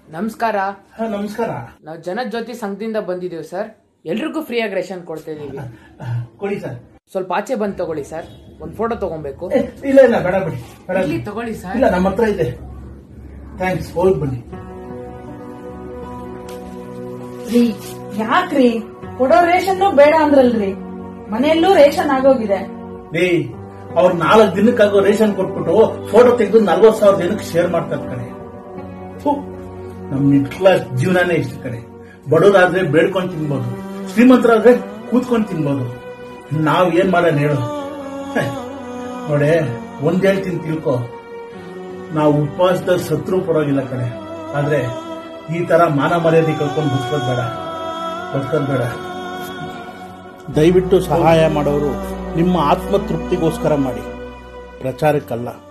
ನಮಸ್ಕಾರ ಹಾ ನಮಸ್ಕಾರ ನಾವು ಜನಜ್ಯೋತಿ ಸಂಘದಿಂದ ಬಂದಿದ್ದೀವಿ ಸರ್ ಎಲ್ರಿಗೂ ಫ್ರೀಯಾಗಿ ರೇಷನ್ ಕೊಡ್ತಾ ಇದೀವಿ ಕೊಡಿ ಸರ್ ಸ್ವಲ್ಪ ಆಚೆ ಬಂದು ತಗೊಳ್ಳಿ ಸರ್ ಒಂದು ಫೋಟೋ ತಗೊಬೇಕು ಏ, ಇಲ್ಲ ಇಲ್ಲ ಬೇಡ ಬಿಡಿ ಬೇಡ ಇಲ್ಲಿ ಬಿಡಿ. ತಗೊಳ್ಳಿ ಸರ್ ಇಲ್ಲ ನಮ್ಮ ಹತ್ರ ಇದೆ ಥ್ಯಾಂಕ್ಸ್ ಹೋಗಿ ಬನ್ನಿ ರೀ ಯಾಕ್ರಿ ಕೊಡೋ ರೇಷನ್ ಬೇಡ ಅಂದ್ರಲ್ರಿ ಮನೆಯಲ್ಲೂ ರೇಷನ್ ಆಗೋಗಿದೆ ಲೇ ಅವ್ರು ನಾಲ್ಕು ದಿನಕ್ಕಾಗೋ ರೇಷನ್ ಕೊಟ್ಬಿಟ್ಟು ಫೋಟೋ ತೆಗೆದು ನಲ್ವತ್ ಸಾವಿರ ಜನಕ್ಕೆ ಶೇರ್ ಮಾಡ್ತಾರೆ ಕಣೆ ಥು, ನಮ್ ಮಿಡ್ ಕ್ಲಾಸ್ ಜೀವನನೇ ಇಷ್ಟ ಕಣೆ ಬಡವರಾದ್ರೆ ಬೇಡ್ಕೊಂಡ್ ತಿನ್ಬೋದು ಶ್ರೀಮಂತರಾದ್ರೆ ಕೂತ್ಕೊಂಡ್ ತಿನ್ಬೋದು ನಾವ್ ಏನ್ ಮಾಡೋಣ ಹೇಳು ಹೆ, ನೋಡೆ ಒಂದ್ ಹೇಳ್ತೀನಿ ತಿಳ್ಕೊ ನಾವು ಉಪವಾಸದಲ್ಲಿ ಸತ್ರು ಪರವಾಗಿಲ್ಲ ಕಣೆ ಆದ್ರೆ ಈ ತರ ಮಾನ ಮರ್ಯಾದೆ ಕಳ್ಕೊಂಡು ಬದುಕೋದ್ ಬೇಡ ಬದುಕೋದ್ ಬೇಡ ದಯವಿಟ್ಟು ಸಹಾಯ ಮಾಡೋರು ನಿಮ್ಮ ಆತ್ಮತೃಪ್ತಿಗೋಸ್ಕರ ಮಾಡಿ ಪ್ರಚಾರಕ್ಕಲ್ಲ